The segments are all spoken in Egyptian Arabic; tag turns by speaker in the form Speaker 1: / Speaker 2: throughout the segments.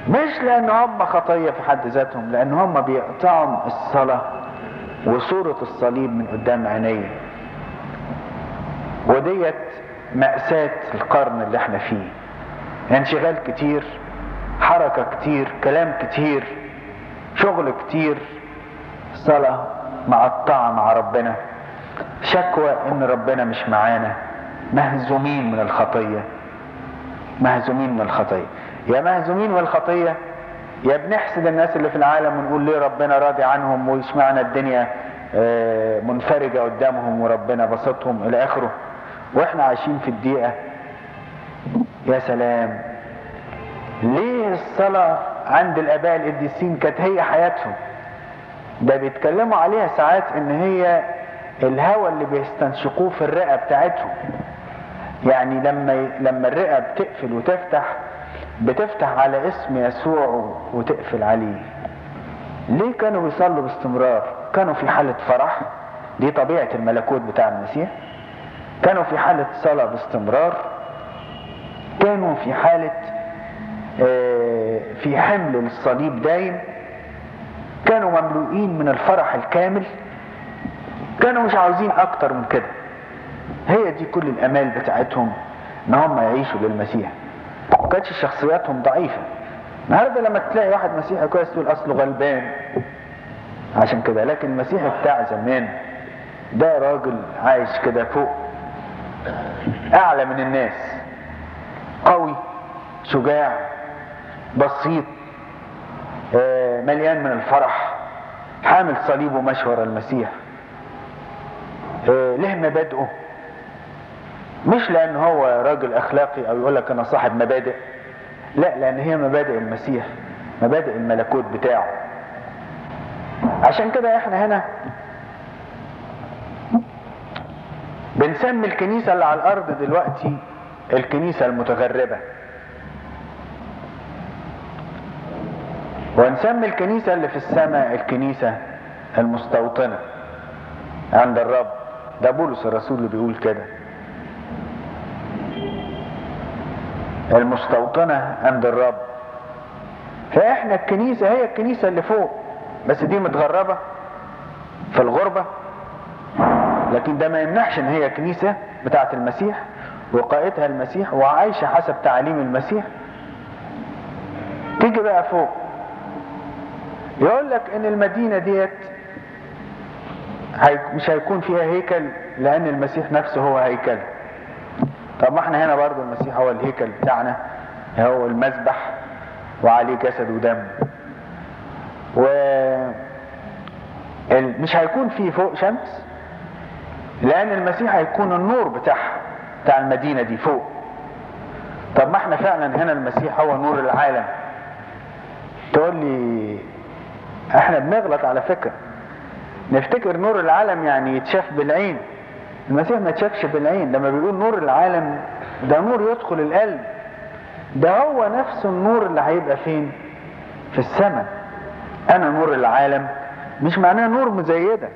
Speaker 1: مش لان هم خطية في حد ذاتهم لان هم بيقطعوا الصلاة وصورة الصليب من قدام عينيه وديت مأساة القرن اللي احنا فيه انشغال كتير حركة كتير كلام كتير شغل كتير صلاة مقطعة مع ربنا شكوى ان ربنا مش معانا مهزومين من الخطية مهزومين من الخطية يا مهزومين من الخطية يا بنحسد الناس اللي في العالم ونقول ليه ربنا راضي عنهم ويسمعنا الدنيا منفرجة قدامهم وربنا بسطهم الى اخره واحنا عايشين في الدقيقة يا سلام ليه الصلاة عند الاباء القديسين كانت هي حياتهم ده بيتكلموا عليها ساعات ان هي الهواء اللي بيستنشقوه في الرئة بتاعتهم يعني لما لما الرئة بتقفل وتفتح بتفتح على اسم يسوع وتقفل عليه ليه كانوا بيصلوا باستمرار كانوا في حالة فرح دي طبيعة الملكوت بتاع المسيح كانوا في حالة صلاة باستمرار كانوا في حالة في حمل للصليب دايم كانوا مملوئين من الفرح الكامل كانوا مش عاوزين اكتر من كده هي دي كل الامال بتاعتهم ان هم يعيشوا للمسيح ما كانتش شخصياتهم ضعيفة النهارده لما تلاقي واحد مسيحي كويس تقول اصله غلبان عشان كده لكن المسيحي بتاع زمان ده راجل عايش كده فوق اعلى من الناس قوي شجاع بسيط مليان من الفرح حامل صليبه ماشي ورا المسيح له مبادئه مش لان هو راجل اخلاقي او يقول لك انا صاحب مبادئ لا لان هي مبادئ المسيح مبادئ الملكوت بتاعه عشان كده احنا هنا بنسمي الكنيسة اللي على الارض دلوقتي الكنيسة المتغربة ونسمي الكنيسة اللي في السماء الكنيسة المستوطنة عند الرب ده بولس الرسول اللي بيقول كده المستوطنة عند الرب فاحنا الكنيسة هي الكنيسة اللي فوق بس دي متغربة في الغربة لكن ده ما يمنعش ان هي كنيسة بتاعت المسيح وقائدها المسيح وعايشة حسب تعاليم المسيح تيجي بقى فوق يقول لك ان المدينة ديت هي مش هيكون فيها هيكل لان المسيح نفسه هو هيكل طب ما احنا هنا برضو المسيح هو الهيكل بتاعنا هو المذبح وعليه جسد ودم و مش هيكون فيه فوق شمس لان المسيح هيكون النور بتاعها بتاع المدينة دي فوق طب ما احنا فعلا هنا المسيح هو نور العالم تقول لي احنا بنغلط على فكرة نفتكر نور العالم يعني يتشاف بالعين المسيح ما يتشافش بالعين لما بيقول نور العالم ده نور يدخل القلب ده هو نفس النور اللي هيبقى فين في السماء انا نور العالم مش معناه نور مزيدة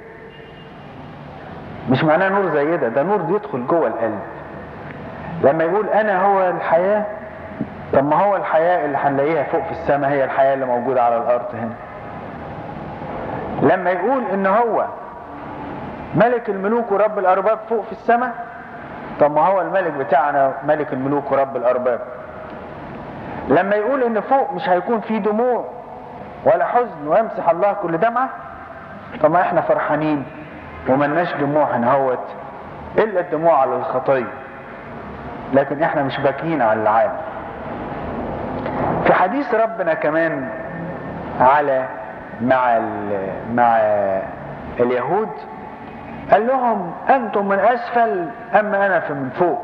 Speaker 1: مش معناه نور زيدة ده نور يدخل جوه القلب لما يقول انا هو الحياة طب ما هو الحياة اللي هنلاقيها فوق في السماء هي الحياة اللي موجودة على الارض هنا لما يقول ان هو ملك الملوك ورب الارباب فوق في السماء طب ما هو الملك بتاعنا ملك الملوك ورب الارباب لما يقول ان فوق مش هيكون فيه دموع ولا حزن ويمسح الله كل دمعة طب ما احنا فرحانين وملناش دموع هنهوت الا الدموع على الخطية لكن احنا مش باكيين على العالم في حديث ربنا كمان على مع مع اليهود قال لهم انتم من اسفل اما انا فمن فوق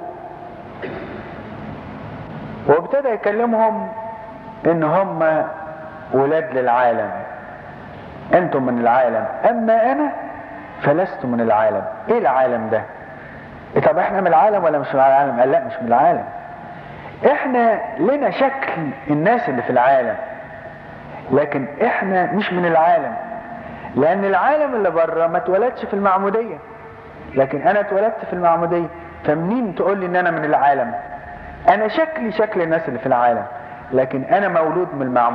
Speaker 1: وابتدى يكلمهم ان هم ولاد للعالم انتم من العالم اما انا فلست من العالم ايه العالم ده إيه طب احنا من العالم ولا مش من العالم قال لا مش من العالم احنا لنا شكل الناس اللي في العالم لكن احنا مش من العالم لان العالم اللي بره ما اتولدش في المعمودية لكن انا اتولدت في المعمودية فمنين تقول لي ان انا من العالم انا شكلي شكل الناس اللي في العالم لكن انا مولود من المعمودية